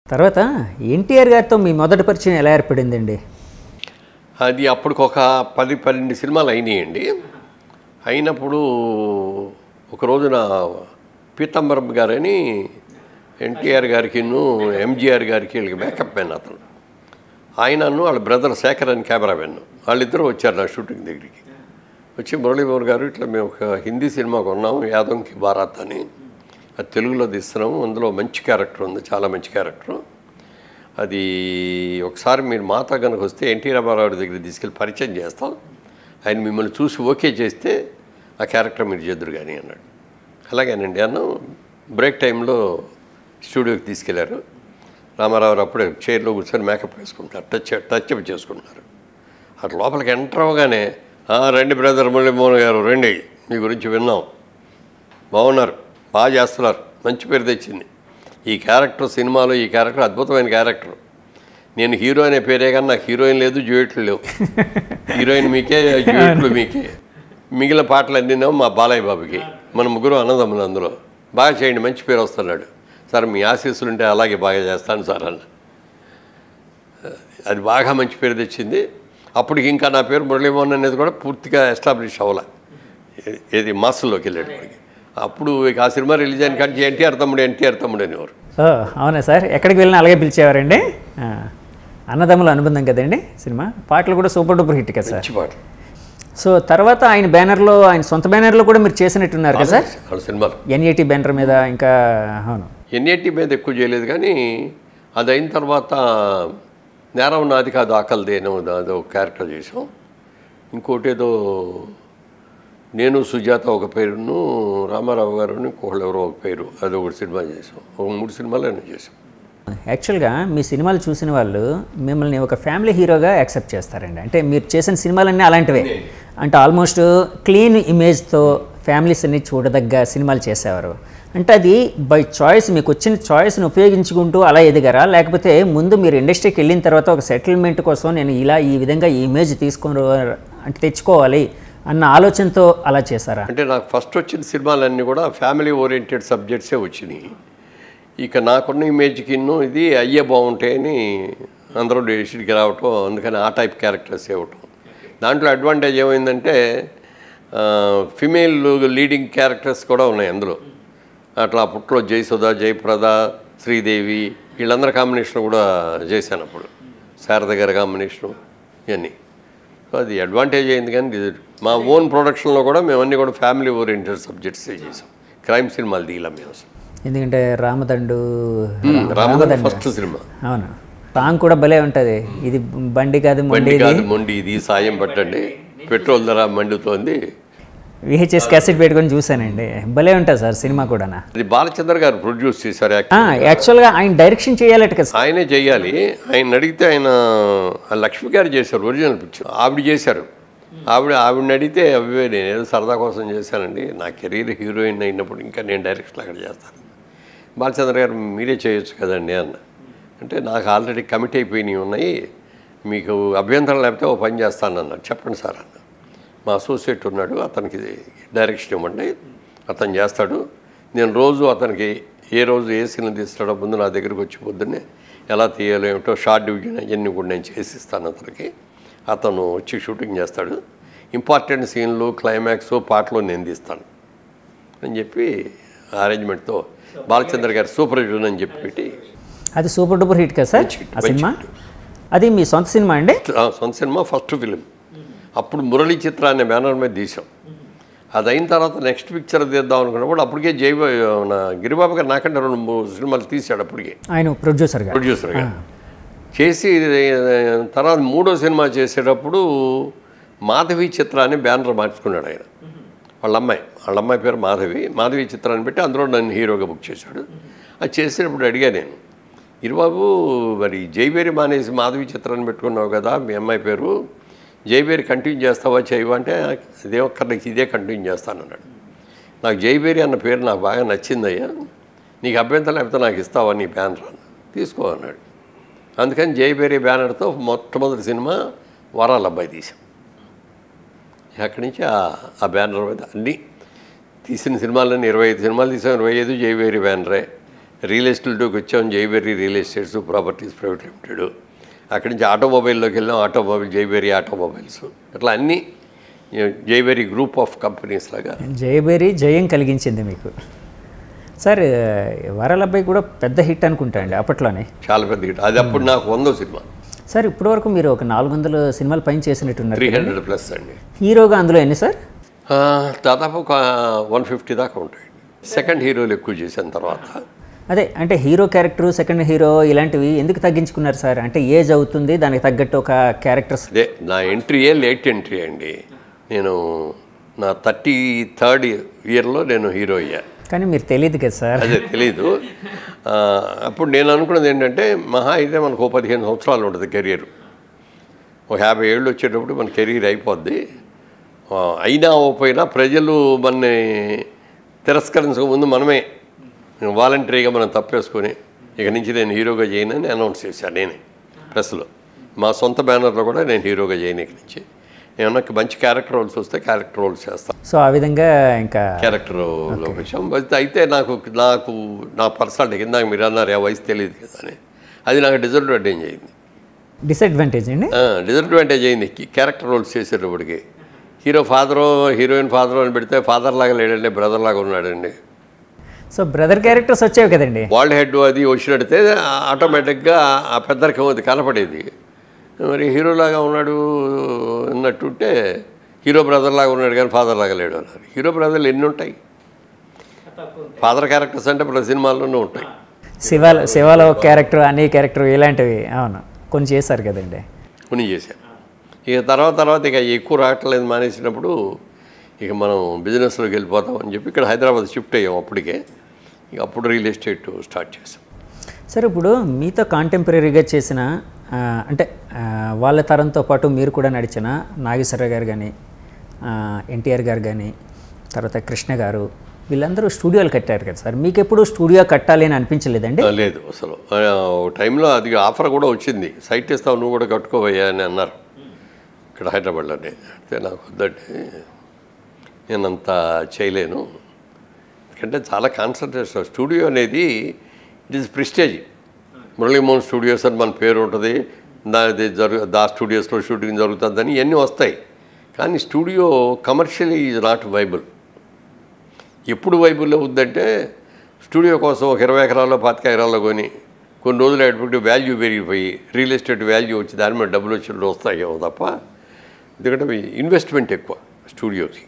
తర్వాత ఎన్టీఆర్ గారితో మీ మొదటి పరిచయం ఎలా ఏర్పడిందండి అది అప్పటికి ఒక పది పన్నెండు సినిమాలు అయినాయండి అయినప్పుడు ఒక రోజున పీతాంబరం గారని ఎన్టీఆర్ గారికి ఎంజీఆర్ గారికి వీళ్ళకి మేకప్ మ్యాన్ అతను ఆయనను వాళ్ళ బ్రదర్ శేఖర్ అని కెమెరా మ్యాన్ వాళ్ళిద్దరూ వచ్చారు నా షూటింగ్ దగ్గరికి వచ్చి మురళీమోహన్ గారు ఇట్లా మేము ఒక హిందీ సినిమా కొన్నాము యాదవ్కి భారత్ అని అది తెలుగులో తీస్తున్నాము అందులో మంచి క్యారెక్టర్ ఉంది చాలా మంచి క్యారెక్టర్ అది ఒకసారి మీరు మాతో కనుక వస్తే ఎన్టీ రామారావు దగ్గర తీసుకెళ్ళి పరిచయం చేస్తాం ఆయన మిమ్మల్ని చూసి ఓకే చేస్తే ఆ క్యారెక్టర్ మీరు చేద్దరు కానీ అన్నాడు అలాగేనండి అన్న బ్రేక్ టైంలో స్టూడియోకి తీసుకెళ్లారు రామారావు అప్పుడే చైర్లో కూర్చొని మేకప్ వేసుకుంటారు టచ్ టచ్ అప్ చేసుకుంటున్నారు అటు లోపలికి ఎంటర్ అవ్వగానే "ఆ, రండి బ్రదర్ మురళీమోహన్ గారు రండి మీ గురించి విన్నాం బాగున్నారు బాగా చేస్తున్నారు మంచి పేరు తెచ్చింది ఈ క్యారెక్టర్ సినిమాలో ఈ క్యారెక్టర్ అద్భుతమైన క్యారెక్టర్ నేను హీరో అనే పేరే కానీ నాకు హీరోయిన్ లేదు జ్యూయెట్లు లేవు హీరోయిన్ మీకే జ్యూయెట్లు మీకే మిగిలిన పాటలు అన్నీనేమో మా బాలయ్య బాబుకి మన ముగ్గురు అన్నదమ్ములు అందులో బాగా చేయండి మంచి పేరు వస్తున్నాడు సార్ మీ ఆశీస్సులు ఉంటే అలాగే బాగా చేస్తాను సార్ అన్న అది బాగా మంచి పేరు తెచ్చింది అప్పటికి ఇంకా నా పేరు మురళీమోహన్ అనేది కూడా పూర్తిగా ఎస్టాబ్లిష్ అవ్వాల ఏ- ఏది మాసంలోకి వెళ్ళేటప్పటికి అప్పుడు ఇక ఆ సినిమా రిలీజ్ అయిన కానీ ఎన్టీఆర్ తమ్ముడు ఎన్టీఆర్ తమ్ముడు అనేవారు ఓ అవునా సార్ ఎక్కడికి వెళ్ళినా అలాగే పిలిచేవారండి ఆ, అన్నదమ్ముల అనుబంధం కదండి సినిమా పాటలు కూడా సూపర్ డూపర్ హిట్ కదా సార్ మంచి పాట సో తర్వాత ఆయన బ్యానర్లో ఆయన సొంత బ్యానర్లో కూడా మీరు చేసినట్టున్నారు కదా సార్ వాళ్ళ సినిమాలు ఎన్ఏటి బ్యానర్ మీద ఇంకా అవును ఎన్ఏటి మీద ఎక్కువ చేయలేదు కానీ అది అయిన తర్వాత నేరం నాది కాదు ఆకలిది అని అదో క్యారెక్టర్ చేసాం ఇంకోటి ఏదో నేను సుజాత ఒక పేరును రామారావు గారు ఇంకోళ్ళు ఎవరో ఒక పేరు అది ఒకటి సినిమా చేసాం ఒక మూడు సినిమాలు అయినా చేసాం యాక్చువల్గా మీ సినిమాలు చూసిన వాళ్ళు మిమ్మల్ని ఒక ఫ్యామిలీ హీరోగా యాక్సెప్ట్ చేస్తారండి అంటే మీరు చేసిన సినిమాలన్నీ అలాంటివే అంటే ఆల్మోస్ట్ క్లీన్ ఇమేజ్తో ఫ్యామిలీస్ అన్ని చూడదగ్గ సినిమాలు చేసేవారు అంటే అది బై చాయిస్ మీకు వచ్చిన చాయిస్ని ఉపయోగించుకుంటూ అలా ఎదిగారా లేకపోతే ముందు మీరు ఇండస్ట్రీకి వెళ్ళిన తర్వాత ఒక సెటిల్మెంట్ కోసం నేను ఇలా ఈ విధంగా ఈ ఇమేజ్ తీసుకొని అంటే తెచ్చుకోవాలి అన్న ఆలోచనతో అలా చేశారా అంటే నాకు ఫస్ట్ వచ్చిన సినిమాలన్నీ కూడా ఫ్యామిలీ ఓరియంటెడ్ సబ్జెక్ట్సే వచ్చినాయి ఇక నాకున్న ఇమేజ్కి ఇది అయ్యే బాగుంటాయని అందరూ డెసిషన్కి రావటం అందుకని ఆ టైప్ క్యారెక్టర్స్ ఇవ్వటం దాంట్లో అడ్వాంటేజ్ ఏమైందంటే ఫిమేల్ లీడింగ్ క్యారెక్టర్స్ కూడా ఉన్నాయి అందులో అట్లా అప్పట్లో జయసుధ జయప్రద శ్రీదేవి వీళ్ళందరి కాంబినేషన్ కూడా చేశాను అప్పుడు శారద గారి కాంబినేషను ఇవన్నీ సో అది అడ్వాంటేజ్ అయింది కానీ ఇది మా ఓన్ ప్రొడక్షన్లో కూడా మేము అన్నీ కూడా ఫ్యామిలీ ఓరియంటెడ్ సబ్జెక్ట్సే చేసాం క్రైమ్ సినిమాలు తీయలేం మేము అసలు ఎందుకంటే రామదండు రామదండ్రి ఫస్ట్ సినిమా అవును సాంగ్ కూడా భలే ఉంటుంది ఇది బండి కాదు మొండి బండి కాదు మొండి ఇది సాయం పట్టండి పెట్రోల్ ధర మండుతోంది విహెచ్ఎస్ క్యాసెట్ పెట్టుకొని చూశానండి భలే ఉంటుంది సార్ సినిమా కూడా అది బాలచంద్ర గారు ప్రొడ్యూస్ చేశారు యాక్ట్ యాక్చువల్గా ఆయన డైరెక్షన్ చేయాలట కదా సార్ ఆయనే చేయాలి ఆయన అడిగితే ఆయన ఆ లక్ష్మి గారు చేశారు ఒరిజినల్ పిక్చర్ ఆవిడ చేశారు ఆవిడ ఆవిడని అడిగితే అవే నేను ఏదో సరదా కోసం చేశానండి నా కెరీర్ హీరోయిన్ అయినప్పుడు ఇంకా నేను డైరెక్షన్ అక్కడ చేస్తాను బాలచంద్ర గారు మీరే చేయొచ్చు కదండి అన్న అంటే నాకు ఆల్రెడీ కమిట్ అయిపోయినవి ఉన్నాయి మీకు అభ్యంతరం లేకపోతే ఓ పని చేస్తాను అన్నారు చెప్పండి సార్ అన్న మా అసోసియేట్ ఉన్నాడు అతనికి డైరెక్షన్ ఇవ్వండి అతను చేస్తాడు నేను రోజు అతనికి ఏ రోజు ఏ సీన్ తీస్తాడో ముందు నా దగ్గరికి వచ్చి పొద్దున్నే ఎలా తీయాలో ఏమిటో షార్ట్ డివిజన్ అవన్నీ కూడా నేను చేసిస్తాను అతనికి అతను వచ్చి షూటింగ్ చేస్తాడు ఇంపార్టెంట్ సీన్లు క్లైమాక్స్ పాటలు నేను తీస్తాను అని చెప్పి అరేంజ్మెంట్తో బాలచంద్ర గారు సూపర్విజన్ అని చెప్పి పెట్టి అది సూపర్ డూపర్ హిట్ కదా సార్ hit, ఆ మంచి సినిమా అది మీ సొంత సినిమా అండి ఆ సొంత సినిమా ఫస్ట్ ఫిలిం అప్పుడు మురళీ చిత్ర అనే బ్యానర్ మీద తీసాం అది అయిన తర్వాత నెక్స్ట్ పిక్చర్ తీద్దాం అనుకున్నప్పుడు అప్పటికే జై మన గిరిబాబు గారు నాకంటే రెండు మూడు సినిమాలు తీశాడు అప్పటికే ఆయన ప్రొడ్యూసర్గా ప్రొడ్యూసర్గా చేసి తర్వాత మూడో సినిమా చేసేటప్పుడు మాధవి చిత్ర అని బ్యానర్ మార్చుకున్నాడు ఆయన వాళ్ళ అమ్మాయి వాళ్ళ అమ్మాయి పేరు మాధవి మాధవి చిత్ర అని పెట్టి అందులో నన్ను హీరోగా బుక్ చేశాడు అది చేసేటప్పుడు అడిగా నేను ఇరుబాబు మరి జైబేరి మానేసి మాధవి చిత్రాన్ని పెట్టుకున్నావు కదా మీ అమ్మాయి పేరు జైబేరి కంటిన్యూ చేస్తావా చేయవా అంటే అదే ఒక్కరి నీకు ఇదే కంటిన్యూ చేస్తాను అన్నాడు నాకు జైబేరి అన్న పేరు నాకు బాగా నచ్చిందయ్యా నీకు అభ్యంతరం లేకపోతే నాకు ఇస్తావా నీ బ్యానర్ అన్న తీసుకో అన్నాడు అందుకని జైబేరి బ్యానర్తో మొట్టమొదటి సినిమా వరాల అబ్బాయి తీసాం అక్కడి నుంచి ఆ- ఆ బ్యానర్ మీద అన్నీ తీసిన సినిమాలన్నీ ఇరవై ఐదు సినిమాలు తీసాం ఇరవై ఐదు జైవేరి బ్యానరే రియల్ ఎస్టేట్లోకి వచ్చాం జైబెర్రీ real estates properties private limited అక్కడి నుంచి ఆటోమొబైల్లోకి వెళ్ళాం ఆటోమొబైల్ జైబెర్రీ ఆటోమొబైల్స్ అట్లా అన్నీ జైబెర్రీ గ్రూప్ ఆఫ్ కంపెనీస్ లాగా జయబేరి జయం కలిగించింది మీకు సార్ వరలబ్బాయి కూడా పెద్ద హిట్ అనుకుంటా అండి అప్పట్లోనే చాలా పెద్ద హిట్ అది అప్పుడు నాకు వందో సినిమా సార్ ఇప్పటివరకు మీరు ఒక నాలుగు వందల సినిమాలు పైన చేసినట్టున్నారు త్రీ హండ్రెడ్ ప్లస్ అండి హీరోగా అందులో ఎన్ని సార్ ఆ, దాదాపు ఒక వన్ ఫిఫ్టీ దాకా ఉంటాయి సెకండ్ హీరోలు ఎక్కువ చేసిన తర్వాత అదే అంటే హీరో క్యారెక్టర్ సెకండ్ హీరో ఇలాంటివి ఎందుకు తగ్గించుకున్నారు సార్ అంటే ఏజ్ అవుతుంది దానికి తగ్గట్టు ఒక క్యారెక్టర్స్ అదే నా ఎంట్రీయే లేట్ ఎంట్రీ అండి నేను నా థర్టీ థర్డ్ ఇయర్లో నేను హీరో అయ్యా కానీ మీరు తెలియదు కదా సార్ అదే తెలీదు ఆ, అప్పుడు నేను అనుకున్నది ఏంటంటే మహా అయితే మనకు ఓ పదిహేను సంవత్సరాలు ఉంటుంది కెరీర్ ఒక యాభై ఏళ్ళు వచ్చేటప్పుడు మన కెరీర్ అయిపోద్ది ఆ, అయినా పోయినా ప్రజలు మనని తిరస్కరించక ముందు మనమే వాలంటరీగా మనం తప్పేసుకొని ఇక నుంచి నేను హీరోగా చేయనని అనౌన్స్ చేశాను నేనే ప్రెస్లో మా సొంత బ్యానర్లో కూడా నేను హీరోగా చేయను ఇక నుంచి ఏమన్నా మంచి క్యారెక్టర్ రోల్స్ వస్తే క్యారెక్టర్ రోల్స్ చేస్తాను సో ఆ విధంగా ఇంకా క్యారెక్టర్లోకి వచ్చాం అయితే- అయితే నాకు నాకు నా పర్సనాలిటీ ఇందాక మీరు అన్నారు ఆ వయసు తెలియదు కదా అని అది నాకు డిసడ్వాంటేజ్ అయింది డిసడ్వాంటేజ్ అండి డిసడ్వాంటేజ్ అయింది క్యారెక్టర్ రోల్స్ చేసేటప్పటికి హీరో ఫాదరు హీరోయిన్ ఫాదర్ అని పెడితే ఫాదర్ లాగా లేడండి బ్రదర్ లాగా ఉన్నాడండి సో బ్రదర్ క్యారెక్టర్స్ వచ్చేవి కదండి వరల్డ్ హెడ్ అది వచ్చినడితే ఆటోమేటిక్గా ఆ పెద్దరికం అది కనపడేది మరి హీరోలాగా ఉన్నాడు అన్నట్టుంటే హీరో బ్రదర్ లాగా ఉన్నాడు కానీ ఫాదర్ లాగా లేడు అన్నారు హీరో బ్రదర్లు ఎన్ని ఉంటాయి ఫాదర్ క్యారెక్టర్స్ అంటే ప్రతి సినిమాల్లోనూ ఉంటాయి శివాల శివాలో ఒక క్యారెక్టర్ అనే క్యారెక్టర్ ఇలాంటివి అవును కొన్ని చేశారు కదండి కొన్ని చేశాను ఇక తర్వాత తర్వాత ఇక ఎక్కువ రావట్లేదు మానేసినప్పుడు ఇక మనం బిజినెస్లోకి వెళ్ళిపోతాం అని చెప్పి ఇక్కడ హైదరాబాద్ షిఫ్ట్ అయ్యాం అప్పటికే ఇక అప్పుడు రియల్ ఎస్టేట్ స్టార్ట్ చేసాం సరే ఇప్పుడు మీతో కాంటెంపరీగా చేసిన ఆ, అంటే ఆ, వాళ్ళ తరంతో పాటు మీరు కూడా నడిచిన నాగేశ్వరరావు గారు కానీ ఎన్టీఆర్ గారు కానీ తర్వాత కృష్ణ గారు వీళ్ళందరూ స్టూడియోలు కట్టారు కదా సార్ మీకు ఎప్పుడు స్టూడియో కట్టాలి అని అనిపించలేదండి ఆ, లేదు అసలు ఆ, ఓ టైంలో అది ఆఫర్ కూడా వచ్చింది సైట్ ఇస్తావు నువ్వు కూడా కట్టుకోవయ్యా అని అన్నారు ఇక్కడ హైదరాబాద్లోనే అయితే నాకు వద్దంటే నేను అంత చేయలేను ఎందుకంటే చాలా కాన్సన్ట్రేషన్ స్టూడియో అనేది it is prestige Muralimohan studios అని మన పేరు ఉంటుంది దాది జరుగు దా స్టూడియోస్లో షూటింగ్ జరుగుతుందని ఇవన్నీ వస్తాయి కానీ studio commercially is not viable ఎప్పుడు వైబుల్ అవుద్దంటే స్టూడియో కోసం ఒక ఇరవై ఎకరాల్లో పాతిక ఎకరాల్లో కొని కొన్ని రోజులు అయ్యేటప్పుడు వాల్యూ పెరిగిపోయి రియల్ ఎస్టేట్ వాల్యూ వచ్చి దాని మీద డబ్బులు వచ్చి వస్తాయేమో తప్ప ఎందుకంటే ఇన్వెస్ట్మెంట్ ఎక్కువ స్టూడియోకి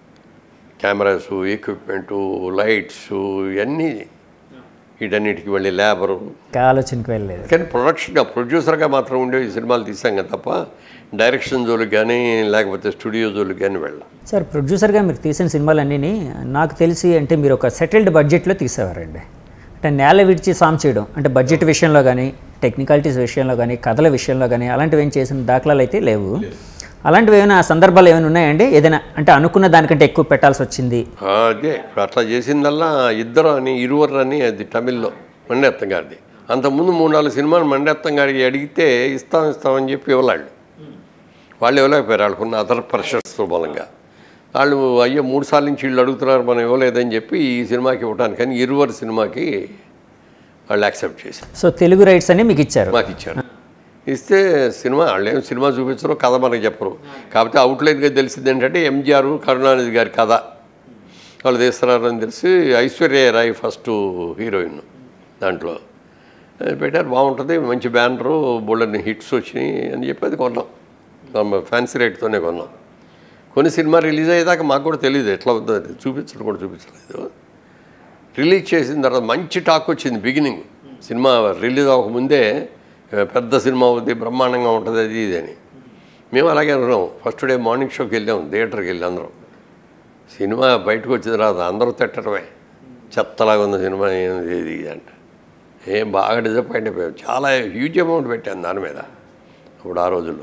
కెమెరాస్ ఎక్విప్మెంటు లైట్స్ ఇవన్నీ వీటన్నిటికి మళ్ళీ లేబరు ఇంకా ఆలోచనకి వెళ్ళలేదు కానీ ప్రొడక్షన్గా ప్రొడ్యూసర్గా మాత్రం ఉండే ఈ సినిమాలు తీసాం కదా తప్ప డైరెక్షన్ జోలికి కానీ లేకపోతే స్టూడియో జోలికి కానీ వెళ్ళాం సార్ ప్రొడ్యూసర్గా మీరు తీసిన సినిమాలన్నీ నాకు తెలిసి అంటే మీరు ఒక సెటిల్డ్ బడ్జెట్లో తీసేవారండి అంటే నేల విడిచి సామ్ చేయడం అంటే బడ్జెట్ విషయంలో కానీ టెక్నికాలిటీస్ విషయంలో కానీ కథల విషయంలో కానీ అలాంటివి ఏం చేసిన దాఖలాలు అయితే లేవు అలాంటివి ఏమైనా సందర్భాలు ఏమైనా ఉన్నాయండి ఏదైనా అంటే అనుకున్న దానికంటే ఎక్కువ పెట్టాల్సి వచ్చింది ఆ, అదే ఇప్పుడు అట్లా చేసిందల్లా ఇద్దరు అని ఇరువరు అని అది తమిళ్లో మండేత్తం గారిది అంతకుముందు మూడు నాలుగు సినిమాలు మండేత్తం గారికి అడిగితే ఇస్తాం ఇస్తామని చెప్పి ఇవ్వలాళ్ళు వాళ్ళు ఇవ్వలేకపోయారు వాళ్ళకున్న అదర్ ప్రెషర్స్ మూలంగా వాళ్ళు అయ్యో మూడు సార్లు నుంచి వీళ్ళు అడుగుతున్నారు మనం ఇవ్వలేదని చెప్పి ఈ సినిమాకి ఇవ్వడానికి కానీ ఇరువరు సినిమాకి వాళ్ళు యాక్సెప్ట్ చేశారు సో తెలుగు రైట్స్ అన్ని మీకు ఇచ్చారు మాకు ఇచ్చారు ఇస్తే సినిమా వాళ్ళు ఏం సినిమా చూపించరు కథ మనకు చెప్పరు కాకపోతే అవుట్లైన్గా తెలిసింది ఏంటంటే ఎంజిఆర్ కరుణానిధి గారి కథ వాళ్ళు తీస్తున్నారని తెలిసి ఐశ్వర్య రాయ్ ఫస్ట్ హీరోయిన్ దాంట్లో అది పెట్టారు బాగుంటుంది మంచి బ్యానరు బోళ్ళని హిట్స్ వచ్చినాయి అని చెప్పి అది కొన్నాం ఫ్యాన్సీ రేట్తోనే కొన్నాం కొన్ని సినిమా రిలీజ్ అయ్యేదాకా మాకు కూడా తెలియదు ఎట్లా ఉందో అది చూపించడం కూడా చూపించలేదు రిలీజ్ చేసిన తర్వాత మంచి టాక్ వచ్చింది బిగినింగ్ సినిమా రిలీజ్ అవ్వకముందే "ఏ, పెద్ద సినిమా అవుతుంది బ్రహ్మాండంగా ఉంటుంది అది ఇది అని మేము అలాగే అనుకున్నాం ఫస్ట్ డే మార్నింగ్ షోకి వెళ్ళాం థియేటర్కి వెళ్ళి అందరం సినిమా బయటకు వచ్చిన తర్వాత అందరూ తిట్టడమే చెత్తలాగా ఉంది సినిమా ఏంది ఇది ఇది అంట ఏం బాగా డిసప్పాయింట్ అయిపోయాం చాలా హ్యూజ్ అమౌంట్ పెట్టాను దాని మీద అప్పుడు ఆ రోజుల్లో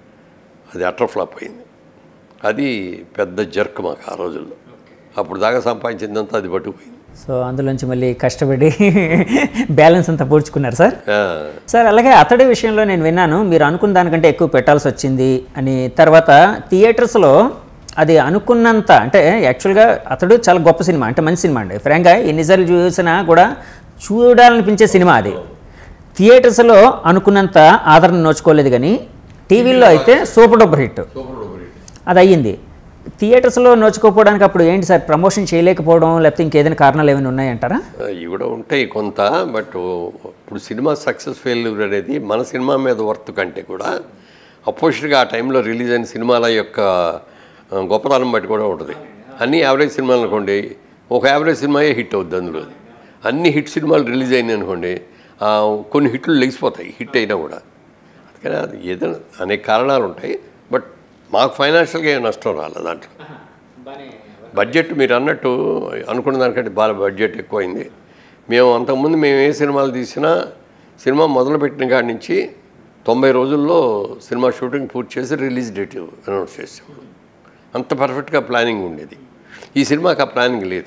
అది అటర్ ఫ్లాప్ అయింది అది పెద్ద జర్క్ మాకు ఆ రోజుల్లో అప్పుడు దాకా సంపాదించిందంతా అది పట్టుకుపోయింది సో అందులోంచి మళ్ళీ కష్టపడి బ్యాలెన్స్ అంతా పూడ్చుకున్నారు సార్ ఆ, సార్ అలాగే అతడి విషయంలో నేను విన్నాను మీరు అనుకున్న దానికంటే ఎక్కువ పెట్టాల్సి వచ్చింది అని తర్వాత థియేటర్స్లో అది అనుకున్నంత అంటే యాక్చువల్గా అతడు చాలా గొప్ప సినిమా అంటే మంచి సినిమా అండి ఫ్రాంక్గా ఎన్నిసార్లు చూసినా కూడా చూడాలనిపించే సినిమా అది థియేటర్స్లో అనుకున్నంత ఆదరణ నోచుకోలేదు కానీ టీవీలో అయితే సూపర్ డూపర్ హిట్ అది అయ్యింది థియేటర్స్లో నోచుకోకపోవడానికి అప్పుడు ఏంటి సార్ ప్రమోషన్ చేయలేకపోవడం లేకపోతే ఇంకేదైనా కారణాలు ఏమైనా ఉన్నాయంటారా ఇవి కూడా ఉంటాయి కొంత బట్ ఇప్పుడు సినిమా సక్సెస్ ఫెయిల్యూర్ అనేది మన సినిమా మీద వర్త్ కంటే కూడా అపోజిట్గా ఆ టైంలో రిలీజ్ అయిన సినిమాల యొక్క ఆ, గొప్పతనం బట్టి కూడా ఉంటుంది అన్ని యావరేజ్ సినిమాలు అనుకోండి ఒక యావరేజ్ సినిమాయే హిట్ అవుద్ది అందులో అన్ని హిట్ సినిమాలు రిలీజ్ అయినాయి అనుకోండి ఆ, కొన్ని హిట్లు లెగిసిపోతాయి హిట్ అయినా కూడా అందుకని అది ఏదైనా అనేక కారణాలు ఉంటాయి బట్ మాకు ఫైనాన్షియల్గా ఏం నష్టం రాలేదు దాంట్లో బడ్జెట్ మీరు అన్నట్టు అనుకున్న దానికంటే బాగా బడ్జెట్ ఎక్కువైంది మేము అంతకుముందు మేము ఏ సినిమాలు తీసినా సినిమా మొదలుపెట్టిన కాడి నుంచి తొంభై రోజుల్లో సినిమా షూటింగ్ పూర్తి చేసి రిలీజ్ డేట్ అనౌన్స్ చేసాము అంత పర్ఫెక్ట్గా ప్లానింగ్ ఉండేది ఈ సినిమాకి ఆ ప్లానింగ్ లేదు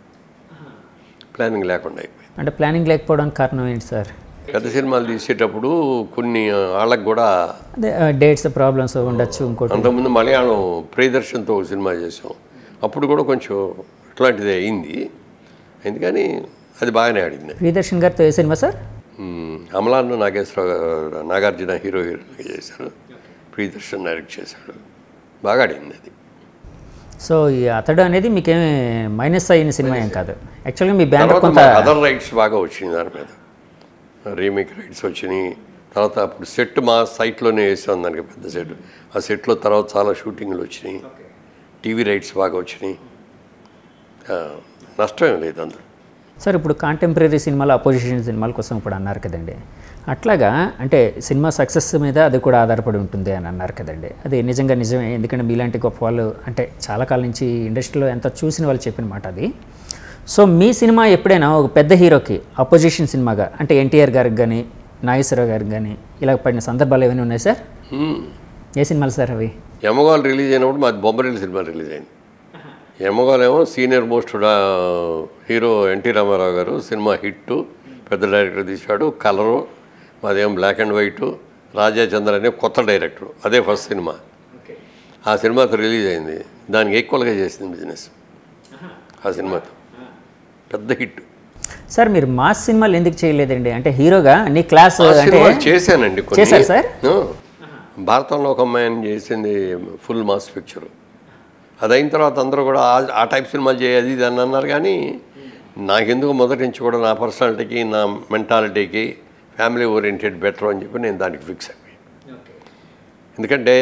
ప్లానింగ్ లేకుండా అయిపోయింది అంటే ప్లానింగ్ లేకపోవడానికి కారణం ఏంటి సార్ పెద్ద సినిమాలు తీసేటప్పుడు కొన్ని వాళ్ళకి కూడా అదే డేట్స్ ప్రాబ్లమ్స్ ఉండొచ్చు ఇంకోటి అంతకుముందు మలయాళం ప్రియదర్శన్తో ఒక సినిమా చేసాం అప్పుడు కూడా కొంచెం ఇట్లాంటిది అయింది ఎందుకని అది బాగానే ఆడింది ప్రియదర్శన్ గారితో ఏ సినిమా సార్ మ్మ్. అమలాన్న నాగేశ్వరరావు గారు నాగార్జున హీరో హీరోగా చేశారు ప్రియదర్శన్ డైరెక్ట్ చేశాడు బాగా ఆడింది అది సో ఈ అతడు అనేది మీకేమి మైనస్ అయిన సినిమా ఏం కాదు యాక్చువల్గా మీ బ్యానర్ తర్వాత కొంత అదర్ రైట్స్ బాగా వచ్చినాయి దాని మీద రీమేక్ రైట్స్ వచ్చినాయి తర్వాత అప్పుడు సెట్ మా సైట్లోనే వేసాం దానికి పెద్ద సెట్ ఆ సెట్లో తర్వాత చాలా షూటింగ్లు వచ్చినాయి టీవీ రైట్స్ బాగా వచ్చినాయి ఆ, నష్టమేం లేదు అందులో సార్ ఇప్పుడు కాంటెంపరీ సినిమాలు అపోజిషన్ సినిమాల కోసం ఇప్పుడు అన్నారు కదండి అట్లాగా అంటే సినిమా సక్సెస్ మీద అది కూడా ఆధారపడి ఉంటుంది అని అన్నారు కదండి అది నిజంగా నిజమే ఎందుకంటే మీలాంటి గొప్ప వాళ్ళు అంటే చాలా కాలం నుంచి ఇండస్ట్రీలో ఎంత చూసిన వాళ్ళు చెప్పిన మాట అది సో మీ సినిమా ఎప్పుడైనా ఒక పెద్ద హీరోకి అపోజిషన్ సినిమాగా అంటే ఎన్టీఆర్ గారికి కానీ నాగేశ్వరరావు గారికి కానీ ఇలా పడిన సందర్భాలు ఏమైనా ఉన్నాయి సార్ మ్మ్. ఏ సినిమాలు సార్ అవి యమగోల్ రిలీజ్ అయినప్పుడు మాది బొమ్మరిల్లు సినిమా రిలీజ్ అయింది యమగోల్ ఏమో senior most hero NT Rama Rao garu సినిమా హిట్ పెద్ద డైరెక్టర్ తీశాడు కలరు మాదేమో black and white Raja Chandra అనే కొత్త డైరెక్టర్ అదే ఫస్ట్ సినిమా ఆ సినిమాతో రిలీజ్ అయింది దానికి ఈక్వల్గా చేసింది బిజినెస్ ఆ సినిమాతో పెద్ద హిట్ సార్ మీరు మాస్ సినిమాలు ఎందుకు చేయలేదండి అంటే హీరోగా నీ క్లాస్ ఆ అంటే సినిమా చేశానండి కొన్ని చేశారు సార్? ఆ. భారతంలో ఒక అమ్మాయిని చేసింది ఫుల్ మాస్ పిక్చర్ అది అయిన తర్వాత అందరూ కూడా ఆ- ఆ టైప్ సినిమాలు చేయది ఇది అని అన్నారు కానీ నాకెందుకు మొదటి నుంచి కూడా నా పర్సనాలిటీకి నా మెంటాలిటీకి ఫ్యామిలీ ఓరియంటెడ్ బెటర్ అని చెప్పి నేను దానికి ఫిక్స్ అయిపోయి ఎందుకంటే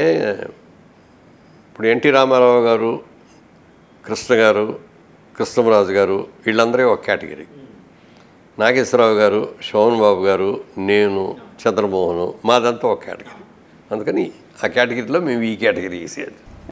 ఇప్పుడు ఎన్టీ రామారావు గారు కృష్ణ గారు కృష్ణరాజు గారు వీళ్ళందరూ ఒక కేటగిరీ నాగేశ్వరరావు గారు శోభన్ బాబు గారు నేను చంద్రమోహన్ మాదంతా ఒక కేటగిరీ అందుకని ఆ కేటగిరీలో మేము ఈ కేటగిరీ వేసేది